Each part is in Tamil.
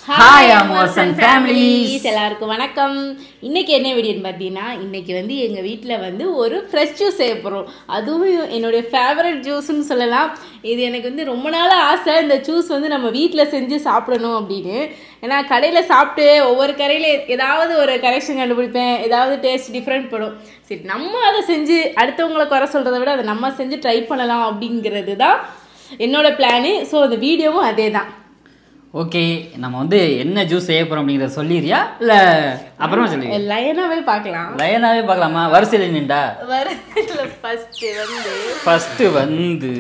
ஹாய் அமோர்ஸ் அண்ட் ஃபேமிலிஸ் எல்லாருக்கும் வணக்கம் இன்னைக்கு என்ன வீடியோன்னு பார்த்தீங்கன்னா இன்னைக்கு வந்து எங்கள் வீட்டில் வந்து ஒரு ஃப்ரெஷ் ஜூஸ் செய்ய போகிறோம் அதுவும் என்னுடைய ஃபேவரட் ஜூஸ்னு சொல்லலாம் இது எனக்கு வந்து ரொம்ப நாள் ஆசை இந்த ஜூஸ் வந்து நம்ம வீட்டில் செஞ்சு சாப்பிடணும் அப்படின்னு ஏன்னா கடையில் சாப்பிட்டு ஒவ்வொரு கடையில் ஏதாவது ஒரு கரெக்ஷன் கண்டுபிடிப்பேன் ஏதாவது டேஸ்ட் டிஃப்ரெண்ட் படும் சரி நம்ம அதை செஞ்சு அடுத்தவங்களை குறை சொல்கிறத விட அதை நம்ம செஞ்சு ட்ரை பண்ணலாம் அப்படிங்கிறது தான் என்னோட பிளானு ஸோ அந்த வீடியோவும் அதே தான் ஓகே நம்ம வந்து என்ன ஜூஸ் செய்ய போறோம் அப்படிங்கிறத சொல்லிடுறியா இல்ல அப்புறமா சொல்லுங்க லைனாகவே பார்க்கலாம் லைனாவே பார்க்கலாமா வரிசையில் நின்றா வரதுல ஃபர்ஸ்ட் வந்து ஃபர்ஸ்ட் வந்து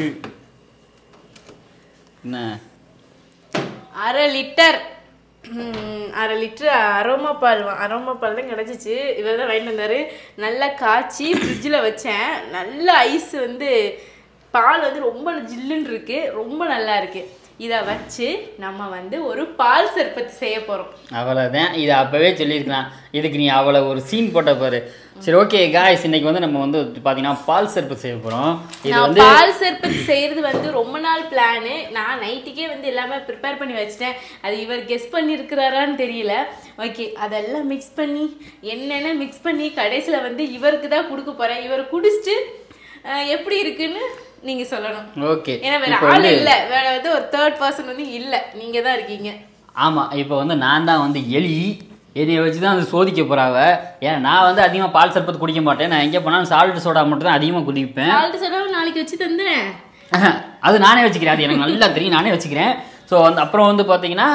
என்ன அரை லிட்டர் ம், அரை லிட்டர் அரோமா பால் வா- அரோமா பால் தான் கிடச்சிச்சு இவர் தான் வாங்கிட்டு வந்தார் நல்லா காய்ச்சி ஃப்ரிட்ஜில் வச்சேன் நல்ல ஐஸ் வந்து பால் வந்து ரொம்ப ஜில்லுன்னு இருக்கு ரொம்ப நல்லா இருக்கு இதை வச்சு நம்ம வந்து ஒரு பால் சர்பத்து செய்ய போகிறோம் அவ்வளோதான் இது அப்போவே சொல்லியிருக்கலாம் இதுக்கு நீ அவ்வளோ ஒரு சீன் போட்ட பாரு சரி ஓகே காய்ஸ் இன்னைக்கு வந்து நம்ம வந்து பார்த்தீங்கன்னா பால் சர்ப்பு செய்ய போகிறோம் இது நான் வந்து பால் சர்பத் செய்யறது வந்து ரொம்ப நாள் பிளானு நான் நைட்டுக்கே வந்து எல்லாமே ப்ரிப்பேர் பண்ணி வச்சிட்டேன் அது இவர் கெஸ் பண்ணியிருக்கிறாரான்னு தெரியல ஓகே அதெல்லாம் மிக்ஸ் பண்ணி என்னென்ன மிக்ஸ் பண்ணி கடைசியில் வந்து இவருக்கு தான் கொடுக்க போறேன் இவர் குடிச்சிட்டு அஹ், எப்படி இருக்குன்னு நீங்க சொல்லணும் ஓகே ஏன்னா வேற இப்போ ஆள் வந்து இல்ல வேற வந்து ஒரு தேர்ட் பர்சன் வந்து இல்ல நீங்க தான் இருக்கீங்க ஆமாம் இப்போ வந்து நான் தான் வந்து எலி என்னைய வச்சு தான் வந்து சோதிக்க போகிறாவ ஏன்னா நான் வந்து அதிகமாக பால் சர்பத்து குடிக்க மாட்டேன் நான் எங்கே போனாலும் சால்ட் சோடா மட்டும் தான் அதிகமாக குடிப்பேன் ஆள்கிட்ட சொன்னா நாளைக்கு வச்சு தந்துறேன் அது நானே வச்சுக்கிறேன் அது எனக்கு நல்லா தெரியும் நானே வச்சுக்கிறேன் ஸோ வந்து அப்புறம் வந்து பார்த்தீங்கன்னா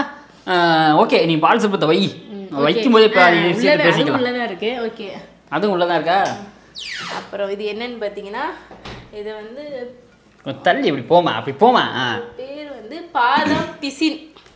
ஓகே நீ பால் சர்பத்தை வை வைக்கும்போதே இப்போ அது விஷயத்தை உள்ளதான் பேசிக்கலாம் உள்ளதான் இருக்கு ஓகே அதுவும் உள்ளதா இருக்கா அப்புறம் இது என்னன்னு பாத்தீங்கன்னா இது வந்து கொஞ்சம் தள்ளி இப்படி போமா அப்படி போமா ஆ பேர் வந்து பாதாம் பிசின்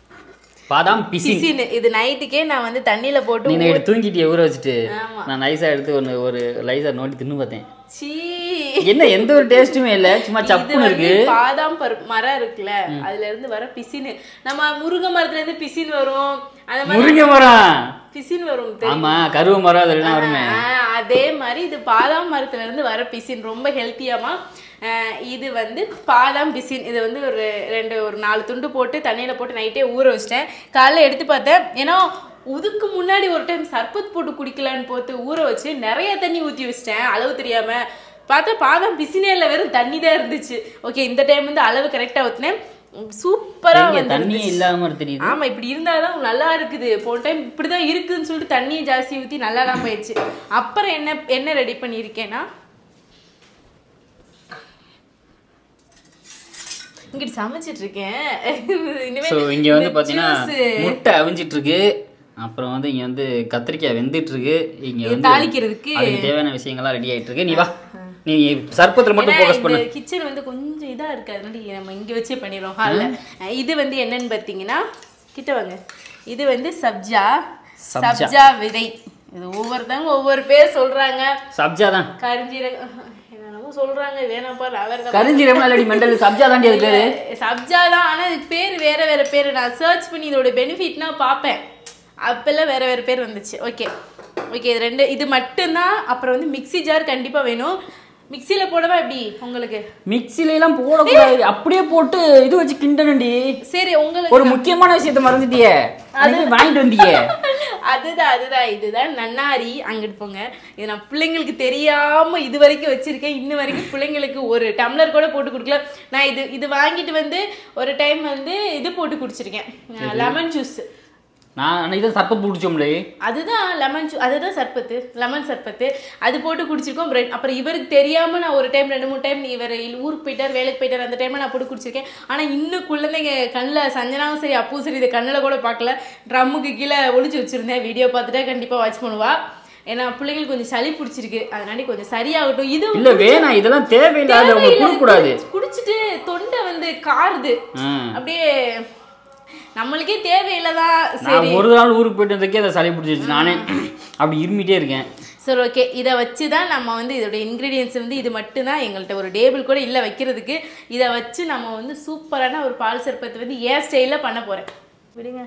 பாதாம் பிசி பிசின் இது நைட்டுக்கே நான் வந்து தண்ணியில போட்டு நீ நைட்டு தூங்கிட்டிய ஊற வச்சுட்டு ஆமா. நான் நைஸாக எடுத்து ஒன்று ஒரு லைஸாக நோண்டி தின்னு பார்த்தேன் சீ என்ன எந்த ஒரு டேஸ்ட்டுமே இல்லை சும்மா இது சப்புன்னு வந்து இருக்கு பாதாம் பருப்பு மரம் இருக்குல்ல அதுல இருந்து வர பிசின் நம்ம முருங்கை மரத்துல இருந்து பிசின் வரும் அந்த மாதிரி முருங்கை மரம் பிசின் வரும் தெரியுமா? ஆமா கருவு மரம் அதெல்லாம் வருமே ஆ, அதே மாதிரி இது பாதாம் மரத்துல இருந்து வர பிசின் ரொம்ப ஹெல்த்தியாமா இது வந்து பாதாம் பிசின் இது வந்து ஒரு ரெண்டு ஒரு நாலு துண்டு போட்டு தண்ணியில போட்டு நைட்டே ஊற வச்சிட்டேன் காலைல எடுத்து பார்த்தேன் ஏன்னா உதுக்கு முன்னாடி ஒரு டைம் சர்பத் போட்டு குடிக்கலான்னு போட்டு ஊற வச்சு நிறைய தண்ணி ஊற்றி வச்சிட்டேன் அளவு தெரியாம பார்த்தா பாதாம் பிசினே இல்லை வெறும் தண்ணி தான் இருந்துச்சு ஓகே இந்த டைம் வந்து அளவு கரெக்டாக ஊற்றினேன் சூப்பரா இங்க வந்து தண்ணியே இல்லாத மாதிரி தெரியுது ஆமா இப்படி இருந்தாதான் நல்லா இருக்குது போன டைம் இப்படிதான் இருக்குன்னு சொல்லிட்டு தண்ணியை ஜாஸ்தி ஊத்தி நல்லா தான் போயிடுச்சு அப்புறம் என்ன என்ன ரெடி பண்ணியிருக்கேன்னா இங்கிட்டு சமைச்சிட்டு இருக்கேன் இனிமே ஸோ இங்க வந்து இந்த பாத்தீங்கன்னா juice முட்டை அவிஞ்சிட்டு இருக்கு அப்புறம் வந்து இங்க வந்து கத்திரிக்காய் வெந்துட்டு இருக்கு இங்க இது வந்து தாளிக்கிறதுக்கு அதுக்கு தேவையான விஷயங்கள்லாம் ரெடி ஆயிட்டு இருக்கு நீ வா நீ சர்ப்பத்துல மட்டும் ஏன்னா ஃபோக்கஸ் பண்ணு இந்த கிச்சன் வந்து கொஞ்சம் இதா இருக்கு அதனால நம்ம இங்க வச்சே பண்ணிடுறோம் ஹால்ல இது வந்து என்னன்னு பாத்தீங்கன்னா கிட்ட வாங்க இது வந்து சப்ஜா சப்ஜா. சப்ஜா விதை இது ஒவ்வொருத்தவங்க ஒவ்வொரு பேர் சொல்றாங்க சப்ஜா தான் கரிஞ்சீரகம் என்னென்னமோ சொல்றாங்க வேணாம்ப்பா நான் வேற கரிஞ்சீரகம் இல்லடி மெண்டல் சப்ஜா தாண்டி அது பேரு சப்ஜா தான் ஆனா இதுக்கு பேர் வேற வேற பேர் நான் சர்ச் பண்ணி இதோட பெனிஃபிட்னா பார்ப்பேன் அப்பெல்லாம் வேற வேற பேர் வந்துச்சு ஓகே ஓகே இது ரெண்டு இது மட்டும்தான் அப்புறம் வந்து மிக்ஸி ஜார் கண்டிப்பா வேணும் மிக்ஸில போடவா எப்படி உங்களுக்கு மிக்சில எல்லாம் போடக்கூடாது அப்படியே போட்டு இது வச்சு கிண்டணும்டி சரி உங்களுக்கு ஒரு முக்கியமான விஷயத்த மறந்துட்டியே அது வாங்கிட்டு வந்தியே அதுதான் அதுதான் இதுதான் நன்னாரி அங்கிட்டு போங்க இது நான் பிள்ளைங்களுக்கு தெரியாம இது வரைக்கும் வச்சிருக்கேன் இன்ன வரைக்கும் பிள்ளைங்களுக்கு ஒரு டம்ளர் கூட போட்டு கொடுக்கல நான் இது இது வாங்கிட்டு வந்து ஒரு டைம் வந்து இது போட்டு குடிச்சிருக்கேன் லெமன் ஜூஸ் நான் இதை சர்ப்பத் பிடிச்சோம்லே அதுதான் லெமன் ஜூ அதுதான் சர்பத்து லெமன் சர்பத்து அது போட்டு குடிச்சிருக்கோம் பிரெட் அப்புறம் இவருக்கு தெரியாம நான் ஒரு டைம் ரெண்டு மூணு டைம் இவர் ஊருக்கு போயிட்டார் வேலைக்கு போயிட்டார் அந்த டைம்ல நான் போட்டு குடிச்சிருக்கேன் ஆனா இன்னும் குழந்தைங்க கண்ணில் சஞ்சனாவும் சரி அப்பவும் சரி இதை கண்ணில் கூட பார்க்கல ட்ரம்முக்கு கீழே ஒளிச்சு வச்சிருந்தேன் வீடியோ பார்த்துட்டா கண்டிப்பா வாட்ச் பண்ணுவா ஏன்னா பிள்ளைங்களுக்கு கொஞ்சம் சளி பிடிச்சிருக்கு அதனால கொஞ்சம் சரியாகட்டும் இது இல்ல வேணாம் இதெல்லாம் தேவையில்லாத அவங்க கொடுக்க கூடாது குடிச்சிட்டு தொண்டை வந்து காருது அப்படியே நம்மளுக்கே தேவையில்லதான் நான் ஒரு நாள் ஊருக்கு போயிட்டு வந்ததுக்கே அதை சளி பிடிச்சிருச்சு நானே அப்படி இருமிட்டே இருக்கேன் சரி ஓகே இதை வச்சு தான் நம்ம வந்து இதோட இன்க்ரீடியன்ஸ் வந்து இது மட்டும்தான் எங்கள்கிட்ட ஒரு டேபிள் கூட இல்லை வைக்கிறதுக்கு இதை வச்சு நம்ம வந்து சூப்பரான ஒரு பால் சர்பத்தை வந்து ஏன் ஸ்டைலில் பண்ண போகிறேன் விடுங்க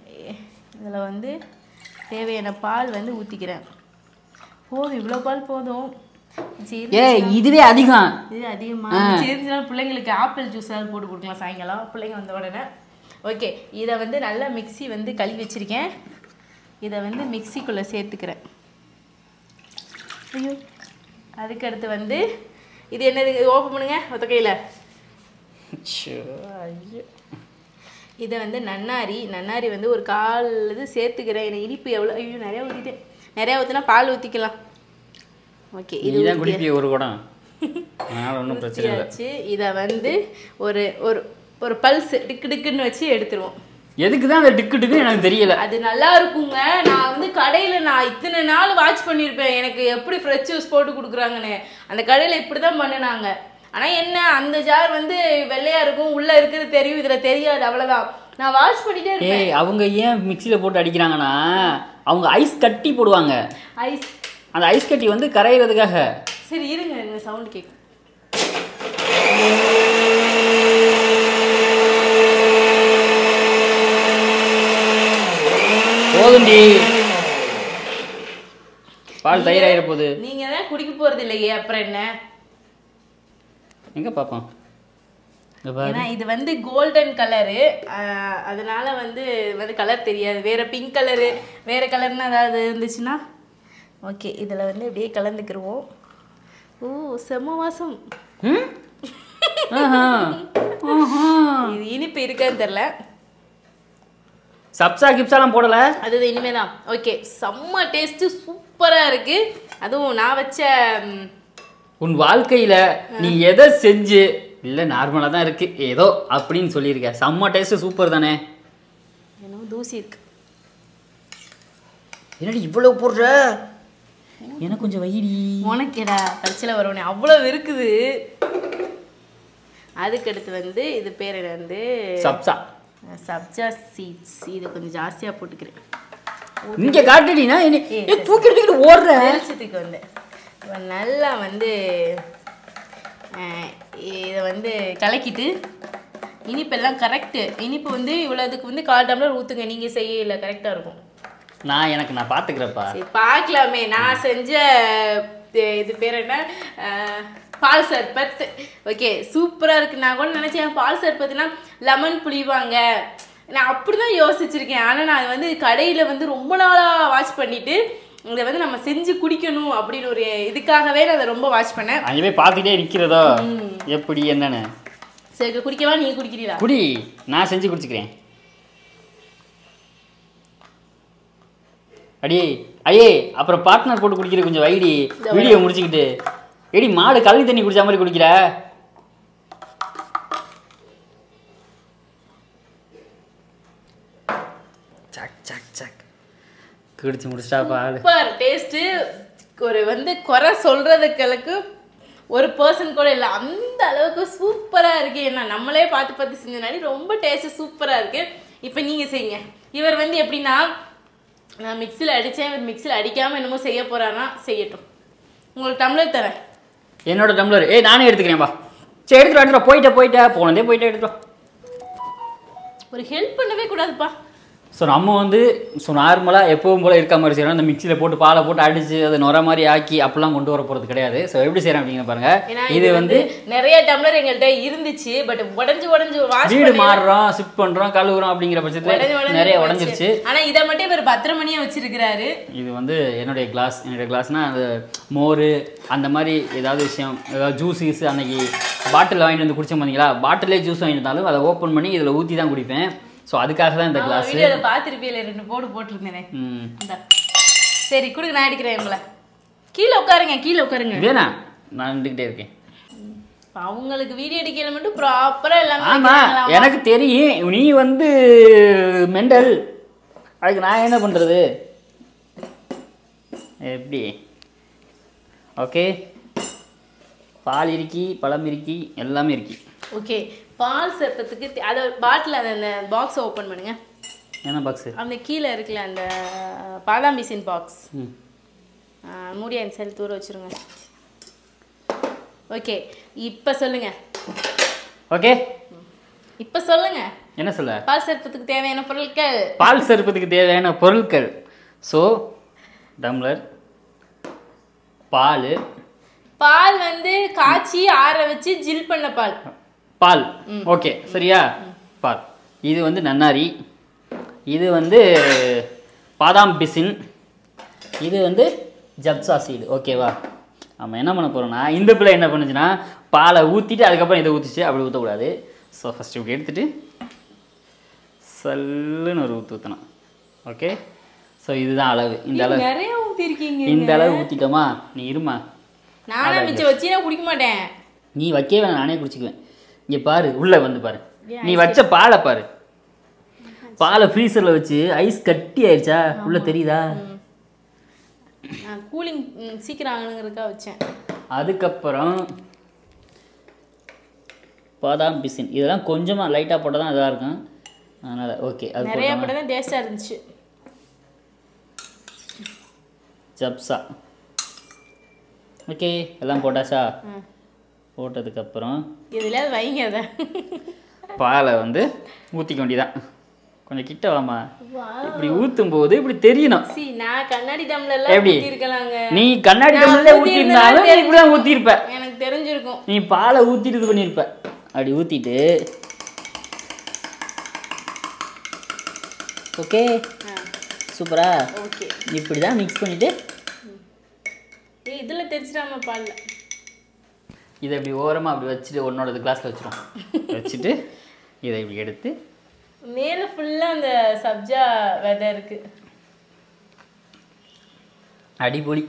இதில் வந்து தேவையான பால் வந்து ஊற்றிக்கிறேன் போதும் இவ்வளோ பால் போதும் சரி ஏ இதுவே அதிகம் இது அதிகமாக சேர்ந்துச்சுனா பிள்ளைங்களுக்கு ஆப்பிள் ஜூஸ் ஏதாவது போட்டு கொடுக்கலாம் சாயங்காலம் பிள்ளைங்க வந்த உடனே ஓகே இதை வந்து நல்லா மிக்ஸி வந்து கழுவி வச்சிருக்கேன் இதை வந்து மிக்ஸிக்குள்ளே சேர்த்துக்கிறேன் ஐயோ அதுக்கடுத்து வந்து இது என்னது ஓப்பன் பண்ணுங்க ஒத்த கையில் ச்சோ, ஐயோ. இதை வந்து நன்னாரி நன்னாரி வந்து ஒரு கால் இது சேர்த்துக்கிறேன் எனக்கு இனிப்பு எவ்வளோ ஐயோ நிறையா ஊற்றிட்டேன் நிறையா ஊற்றினா பால் ஊற்றிக்கலாம் ஓகே இது நீ தான் குடிப்பிய ஒரு குடம் அதனால ஒன்றும் பிரச்சனை இல்லை ஊற்றியாச்சு இதை வந்து ஒரு ஒரு ஒரு பல்ஸ் டிக்கு டிக்குன்னு வச்சு எடுத்துருவோம் எதுக்கு தான் அந்த டிக்கு டிக்கு எனக்கு தெரியல அது நல்லா இருக்குங்க நான் வந்து கடையில் நான் இத்தனை நாள் வாட்ச் பண்ணியிருப்பேன் எனக்கு எப்படி ஃப்ரெஷ் ஜூஸ் போட்டு கொடுக்குறாங்கன்னு அந்த கடையில் இப்படி தான் பண்ணினாங்க ஆனால் என்ன அந்த ஜார் வந்து வெள்ளையா இருக்கும் உள்ளே இருக்கிறது தெரியும் இதில் தெரியாது அவ்வளோதான் நான் வாட்ச் பண்ணிட்டே இருப்பேன் ஏய் அவங்க ஏன் மிக்சியில் போட்டு அடிக்கிறாங்கன்னா அவங்க ஐஸ் கட்டி போடுவாங்க ஐஸ் அந்த ஐஸ் கட்டி வந்து கரையிறதுக்காக சரி இருங்க இந்த சவுண்ட் கேட்கும் போதுண்டி பால் தயிராயிர போகுது நீங்க தான் குடிக்க போறது இல்லையே அப்புறம் என்ன எங்க பாப்போம் இங்க பாரு ஏன்னா இது வந்து கோல்டன் கலரு அதனால வந்து வந்து கலர் தெரியாது வேற பிங்க் கலரு வேற கலர்னா ஏதாவது இருந்துச்சுன்னா ஓகே இதில் வந்து அப்படியே கலந்துக்கிருவோம் ஓ செம்ம வாசம் ம்? ஆஹா. ஆஹா. இது இனிப்பு இருக்கான்னு தெரில சப்சா கிப்ஸாலாம் போடல அது இனிமே தான் ஓகே செம்ம டேஸ்ட்டு சூப்பராக இருக்கு அதுவும் நான் வச்ச ம், உன் வாழ்க்கையில நீ எதை செஞ்சு இல்ல நார்மலா தான் இருக்கு ஏதோ அப்படின்னு சொல்லியிருக்க செம்ம டேஸ்ட் சூப்பர் தானே என்னமோ தூசி இருக்கு என்னடி இவ்வளவு போடுற எனக்கு கொஞ்சம் வைடி உனக்கேடா கடைசியில் வருவனே அவ்வளோ இருக்குது அதுக்கடுத்து வந்து இது பேர் என்ன வந்து சப்சா சப்ஜா சீட்ஸ் இது கொஞ்சம் ஜாஸ்தியாக போட்டுக்கிறேன் இங்க காட்டுடினா என்ன- ஏய், ஏய், தூக்கி தூக்கிட்டு ஓடுற வெளிச்சத்துக்கு வந்து இப்ப நல்லா வந்து அஹ், இதை வந்து கலக்கிட்டு இனிப்பெல்லாம் கரெக்டு இனிப்பு வந்து இவ்வளோதுக்கு வந்து கால் டம்ளர் ஊற்றுங்க நீங்கள் செய்யல கரெக்டாக இருக்கும் நான் எனக்கு நான் பாத்துக்கிறப்பா சரி பார்க்கலாமே நான் செஞ்ச இது- இது பேர் என்ன அஹ், பால் சர்பத் ஓகே சூப்பராக இருக்கு நான் கூட நினச்சேன் பால் சர்பத்னா லெமன் புளிவாங்க நான் அப்படி தான் யோசிச்சிருக்கேன் ஆனால் நான் வந்து கடையில் வந்து ரொம்ப நாளாக வாட்ச் பண்ணிட்டு இதை வந்து நம்ம செஞ்சு குடிக்கணும் அப்படின்னு ஒரு இதுக்காகவே நான் அதை ரொம்ப வாட்ச் பண்ணேன் அங்கே போய் பார்த்துட்டே நிக்கிறதோ எப்படி என்னன்னு சரி குடிக்கவா நீங்கள் குடிக்கிறீங்களா குடி நான் செஞ்சு குடிச்சுக்கிறேன் அடியே அடியே அப்புறம் பார்ட்னர் போட்டு குடிக்கிற கொஞ்சம் வைடி வீடியோ முடிச்சுக்கிட்டு எடி மாடு கழுவி தண்ணி குடிச்ச மாதிரி குடிக்கிற சக் சக் சக் குடிச்சு முடிச்சிட்டா பால் சூப்பர் டேஸ்ட்டு ஒரு வந்து குறை சொல்கிறதுக்களுக்கு ஒரு பர்சன் கூட இல்லை அந்த அளவுக்கு சூப்பராக இருக்கு ஏன்னா நம்மளே பார்த்து பார்த்து செஞ்சனாடி ரொம்ப டேஸ்ட்டு சூப்பராக இருக்கு இப்போ நீங்கள் செய்யுங்க இவர் வந்து எப்படின்னா நான் மிக்சியில் அடித்தேன் இவர் மிக்சியில் அடிக்காமல் என்னமோ செய்ய போறாருன்னா செய்யட்டும் உங்களுக்கு டம்ளர் தரேன் என்னோட டம்ளர் ஏய் நானே எடுத்துக்கிறேன் வா சரி எடுத்துட்டு எடுத்துட்டு போயிட்டே போயிட்டே போனதே போயிட்டே எடுத்துட்டு வா. ஒரு ஹெல்ப் பண்ணவே கூடாதுப்பா ஸோ நம்ம வந்து ஸோ நார்மலாக எப்பவும் போல இருக்க மாதிரி செய்யறோம் இந்த மிக்சியில் போட்டு பாலை போட்டு அடிச்சு அதை நுர மாதிரி ஆக்கி அப்படிலாம் கொண்டு வர போகிறது கிடையாது ஸோ எப்படி செய்கிறேன் அப்படிங்கிற பாருங்க ஏன்னா இது வந்து நிறைய டம்ளர் எங்கள்கிட்ட இருந்துச்சு பட் உடஞ்சு உடஞ்சு வாஷ் வீடு மாறுறோம் ஷிஃப்ட் பண்ணுறோம் கழுவுறோம் அப்படிங்கிற பட்சத்தில் நிறைய உடஞ்சிருச்சு ஆனா இதை மட்டும் இவர் பத்திரமணியா வச்சிருக்கிறாரு இது வந்து என்னுடைய கிளாஸ் என்னுடைய கிளாஸ்னால் அது மோர் அந்த மாதிரி ஏதாவது விஷயம் ஏதாவது ஜூஸ் கீஸ் அன்னைக்கு பாட்டில் வாங்கிட்டு வந்து குடிச்சோம் பார்த்தீங்களா பாட்டிலே ஜூஸ் வாங்கிட்டு வந்தாலும் அதை ஓப்பன் பண்ணி இதில் ஊற்றி தான் குடிப்பேன் ஸோ அதுக்காக தான் இந்த கிளாஸ் வீடியோல பாத்திருப்பீல ரெண்டு போடு போட்டிருந்தேனே ம் இந்தா. சரி கொடுங்க நான் அடிக்கிறேன் உங்களை கீழே உட்காருங்க கீழே உட்காருங்க வேணா நான் நின்றுக்கிட்டே இருக்கேன் இப்ப அவங்களுக்கு வீடியோ எடுக்கல மட்டும் ப்ராப்பரா எல்லாமே ஆமா வைக்கிறாங்களாம். எனக்கு தெரியும் நீ வந்து மெண்டல் அதுக்கு நான் என்ன பண்றது எப்படி ஓகே பால் இருக்கி பழம் இருக்கி எல்லாமே இருக்கி ஓகே பால் சேர்த்ததுக்கு தே- அதை பாட்டில் அந்த அந்த பாக்ஸை ஓப்பன் பண்ணுங்க என்ன பாக்ஸு அந்த கீழே இருக்குல்ல அந்த பாதாம் பிசின் பாக்ஸ் ம் மூடி அந்த சைடு தூர வச்சிருங்க ஓகே இப்போ சொல்லுங்க ஓகே இப்போ சொல்லுங்க என்ன சொல்ல பால் சேர்த்ததுக்கு தேவையான பொருட்கள் பால் சருப்பத்துக்கு தேவையான பொருட்கள் ஸோ டம்ளர் பால் பால் வந்து காய்ச்சி ஆற வச்சு ஜில் பண்ண பால் பால் ஓகே சரியா பால் இது வந்து நன்னாரி இது வந்து பாதாம் பிசின் இது வந்து ஜப்சா சீடு ஓகேவா நம்ம என்ன பண்ண போகிறோம்னா இந்த பிள்ளை என்ன பண்ணுச்சுன்னா பாலை ஊற்றிட்டு அதுக்கப்புறம் இதை ஊற்றிச்சு அப்படி ஊற்றக்கூடாது ஸோ ஃபஸ்ட்டு இப்படி எடுத்துட்டு சல்லுன்னு ஒரு ஊற்று ஊற்றணும் ஓகே ஸோ இதுதான் அளவு இந்த அளவு நிறைய ஊத்திருக்கீங்க இந்த அளவு ஊற்றிட்டோமா நீ இருமா நானா மிச்சம் வச்சு நான் குடிக்க மாட்டேன் நீ வைக்கவே வேணாம், நானே குடிச்சுக்குவேன் இங்கே பாரு உள்ளே வந்து பாரு நீ வச்ச பாலை பாரு பாலை ஃப்ரீசரில் வச்சு ஐஸ் கட்டி ஆயிடுச்சா உள்ள தெரியுதா நான் கூலிங் சீக்கிரம் ஆகணுங்கிறதுக்காக வச்சேன் அதுக்கப்புறம் பாதாம் பிசின் இதெல்லாம் கொஞ்சமாக லைட்டாக போட்டால் தான் இதாக இருக்கும் அதனால் ஓகே அது நிறைய போட்டோமா படம் தான் டேஸ்டாக இருந்துச்சு ஜப்சா ஓகே எல்லாம் போட்டாச்சா ம். போட்டதுக்கப்புறம் எதுலையாவது வைங்க அதை பாலை வந்து ஊற்றிக்க வேண்டியதான் கொஞ்சம் கிட்ட வாமா இப்படி ஊற்றும் போது இப்படி தெரியணும் சி நான் கண்ணாடி டம்ளர்ல எப்படி? இருக்கலாங்க நீ கண்ணாடி நான் டம்ளர்ல ஊத்தி ஊற்றிருந்தாலும் நீ இருந்தா இப்படி தான் ஊற்றிருப்ப எனக்கு தெரிஞ்சிருக்கும் நீ பாலை ஊற்றிட்டு இது பண்ணியிருப்ப அப்படி ஊற்றிட்டு ஓகே சூப்பரா ஓகே இப்படி தான் மிக்ஸ் பண்ணிவிட்டு ஏய் இதுல தெரிச்சிடாம பால்ல இதை இப்படி ஓரமாக அப்படி வச்சுட்டு உன்னோட கிளாஸில் வச்சிரும் வச்சுட்டு இதை இப்படி எடுத்து மேல ஃபுல்லா அந்த சப்ஜா விதை இருக்கு அடிபொலி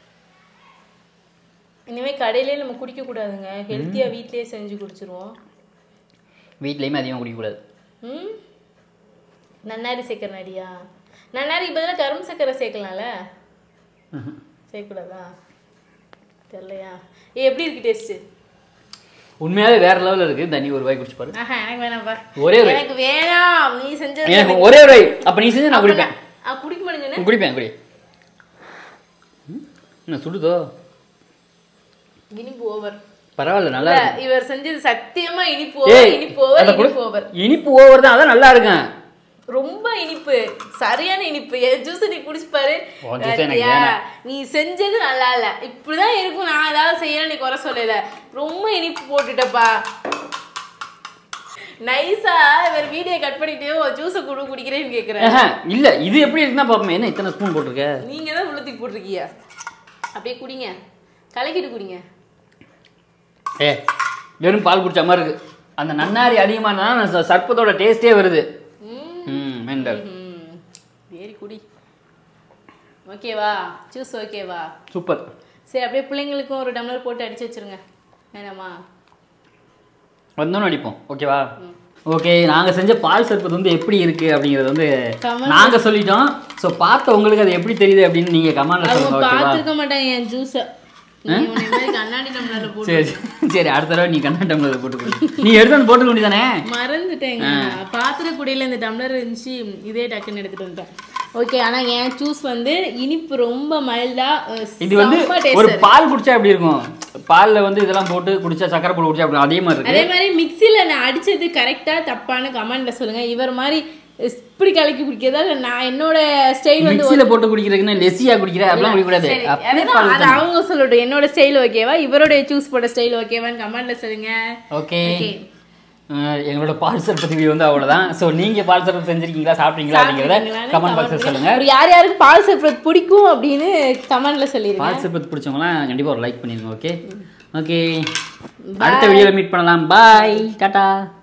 இனிமே கடையிலே நம்ம குடிக்க கூடாதுங்க ஹெல்த்தியா வீட்லயே செஞ்சு குடிச்சிருவோம் வீட்லேயுமே அதிகமாக குடிக்கக்கூடாது ம் நன்னாரி சேர்க்கிற நடியா நன்னாரிக்கு பதிலாக கரும்பு சக்கரை சேர்க்கலாம்ல சேர்க்கக்கூடாதா தெரியலையா ஏ எப்படி இருக்கு டேஸ்ட்டு உண்மையாகவே வேற லெவலில் இருக்குது தண்ணி ஒரு வாய் குடிச்சு பாரு ஆஹா எனக்கு வேணாம்ப்பா ஒரே ஒரு எனக்கு வேணாம் நீ செஞ்சது எனக்கு ஒரே ஒரு வாய் அப்போ நீ செஞ்சு நான் குடிப்பேன் ஆ குடிக்க மாட்டேங்க குடிப்பேன் குடி ம், என்ன சுடுதோ இனிப்பு ஓவர் பரவாயில்ல நல்லா இருக்கு இவர் செஞ்சது சத்தியமா இனிப்பு ஓவர் ஏய் இனிப்பு ஓவர் அதை குடி- இனிப்பு ஓவர் இனிப்பு ஓவர் தான் அதான் நல்லா இருக்கேன் ரொம்ப இனிப்பு சரியான இனிப்பு என் ஜூஸ் நீ குடிச்சு பாரு உன் juice எனக்கு பாத்தியா? வேணாம். நீ செஞ்சது நல்லா இல்ல இப்படிதான் இருக்கும் நான் ஏதாவது செய்யணும் நீ குறை சொல்லல ரொம்ப இனிப்பு போட்டுட்டப்பா நைஸா இவர் வீடியோ கட் பண்ணிட்டு ஜூஸை குடு குடிக்கிறேன்னு கேக்குறேன் ஆஹா, இல்ல இது எப்படி இருக்குன்னா பாப்போமே என்ன இத்தனை ஸ்பூன் போட்டிருக்க நீங்க தான் உள்ள தூக்கி போட்டிருக்கீங்க அப்படியே குடிங்க கலக்கிட்டு குடிங்க ஏ வெறும் பால் குடிச்ச மாதிரி இருக்கு அந்த நன்னாரி அதிகமாக இருந்தால் சர்ப்பத்தோட டேஸ்டே வருது ம் ம் மெண்டல் ம். வேரி குடி ஓகேவா ஜூஸ் ஓகேவா சூப்பர் சரி அப்படியே பிள்ளைங்களுக்கும் ஒரு டம்ளர் போட்டு அடிச்சு வச்சிருங்க வேணாமா வந்தோன்னு அடிப்போம் ஓகேவா ஓகே நாங்கள் செஞ்ச பால் சர்பத் வந்து எப்படி இருக்கு அப்படிங்கிறது வந்து Comment- நாங்கள் சொல்லிட்டோம் ஸோ பார்த்த உங்களுக்கு அது எப்படி தெரியுது அப்படின்னு நீங்கள் கமெண்ட்ல அவங்க சொல்லுங்க ஓகேவா பார்த்துருக்க மாட்டாங்க என் ஜூஸை நீ உன்னை மாதிரி கண்ணாடி டம்ளர்ல போட்டு சரி சரி அடுத்த தடவை நீ கண்ணா டம்ளர் போட்டு கொடு. நீ எடுத்து வந்து போட்டு வேண்டியதானே மறந்துட்டேங்க பாத்திர குடியில இந்த டம்ளர் இருந்துச்சு இதே டக்குன்னு எடுத்துட்டு வந்துட்டேன் ஓகே ஆனா என் ஜூஸ் வந்து இனிப்பு ரொம்ப மைல்டா இது வந்து ஒரு பால் குடிச்சா எப்படி இருக்கும் பால்ல வந்து இதெல்லாம் போட்டு குடிச்சா சக்கரை போட்டு குடிச்சா அப்படி அதே மாதிரி இருக்கு அதே மாதிரி மிக்ஸில நான் அடிச்சது கரெக்டா தப்பான்னு கமெண்ட்ல சொல்லுங்க இவர் மாதிரி இப்படி கலக்கி குடிக்கிறதா இல்ல நான் என்னோட ஸ்டைல் வந்து மிக்ஸில போட்டு குடிக்கிறதுக்குன்னு லெஸ்ஸியா குடிக்கிற அப்படிலாம் குடிக்கக்கூடாது சரி, அப்படியே அதுதான், பால் அது அவங்க சொல்லட்டும் என்னோட ஸ்டைல் ஓகேவா இவருடைய சூஸ் போட்ட ஸ்டைல் ஓகேவான்னு கமெண்ட்ல சொல்லுங்க ஓகே Okay. எங்களோட பால் சர்பத் வீடியோ வந்து அவ்வளவுதான் ஸோ நீங்க பால் சர்பத் செஞ்சிருக்கீங்களா சாப்பிட்டீங்களா அப்படிங்கிறத சாப்பிட்டீங்களான்னு கமெண்ட் comment பாக்ஸில் சொல்லுங்க பண்ணுங்க. அப்புறம் யார் யாருக்கு பால் சர்பத் பிடிக்கும் அப்படின்னு கமெண்ட்ல சொல்லிருங்க பால் சர்பத் பிடிச்சவங்களாம் கண்டிப்பா ஒரு லைக் பண்ணிருங்க ஓகே ஓகே அடுத்த வீடியோல மீட் பண்ணலாம் பாய் டாடா